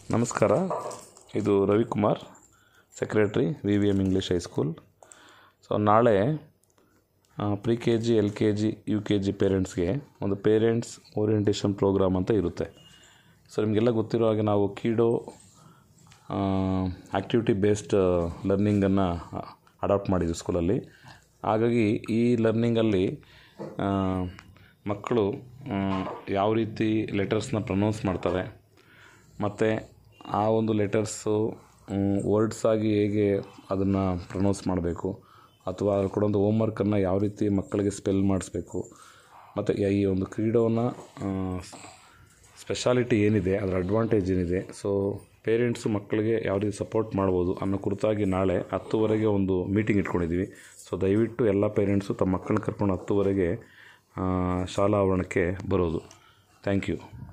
ನಮಸ್ಕಾರ ಇದು Ravikumar secretary V V M English high school so ನಾಳೆ pre K G L K G U K G ಪೇರೆಂಟ್ಸ್ಗೆ ಒಂದು parents orientation program ಅಂತ ಇರುತ್ತೆ ಸೊ ನಿಮಗೆಲ್ಲ ಗೊತ್ತಿರೋ ಹಾಗೆ ನಾವು ಕೀಡೋ ಆ್ಯಕ್ಟಿವಿಟಿ ಬೇಸ್ಡ್ ಲರ್ನಿಂಗನ್ನು ಅಡಾಪ್ಟ್ ಮಾಡಿದ್ವಿ ಸ್ಕೂಲಲ್ಲಿ ಹಾಗಾಗಿ ಈ ಲರ್ನಿಂಗಲ್ಲಿ ಮಕ್ಕಳು ಆ, ಯಾವ ರೀತಿ ಲೆಟರ್ಸ್ನ ಪ್ರೊನೌನ್ಸ್ ಮಾಡ್ತಾರೆ ಮತ್ತು ಆ ಒಂದು ಲೆಟರ್ಸು ವರ್ಡ್ಸ್ ಆಗಿ ಹೇಗೆ ಅದನ್ನು ಪ್ರೊನೌನ್ಸ್ ಮಾಡಬೇಕು ಅಥವಾ ಅದ್ರ ಕೂಡ ಒಂದು ಹೋಮ್ವರ್ಕನ್ನು ಯಾವ ರೀತಿ ಮಕ್ಕಳಿಗೆ ಸ್ಪೆಲ್ ಮಾಡಿಸ್ಬೇಕು ಮತ್ತು ಈ ಒಂದು ಕ್ರೀಡೋನ ಸ್ಪೆಷಾಲಿಟಿ ಏನಿದೆ ಅದರ ಅಡ್ವಾಂಟೇಜ್ ಏನಿದೆ ಸೊ ಪೇರೆಂಟ್ಸು ಮಕ್ಕಳಿಗೆ ಯಾವ ರೀತಿ ಸಪೋರ್ಟ್ ಮಾಡ್ಬೋದು ಅನ್ನೋ ಕುರಿತಾಗಿ ನಾಳೆ ಹತ್ತುವರೆಗೆ ಒಂದು ಮೀಟಿಂಗ್ ಇಟ್ಕೊಂಡಿದ್ದೀವಿ ಸೊ ದಯವಿಟ್ಟು ಎಲ್ಲ ಪೇರೆಂಟ್ಸು ತಮ್ಮ ಮಕ್ಕಳನ್ನ ಕರ್ಕೊಂಡು ಹತ್ತುವರೆಗೆ ಆ, ಶಾಲಾ ಆವರಣಕ್ಕೆ ಬರೋದು ಥ್ಯಾಂಕ್ ಯು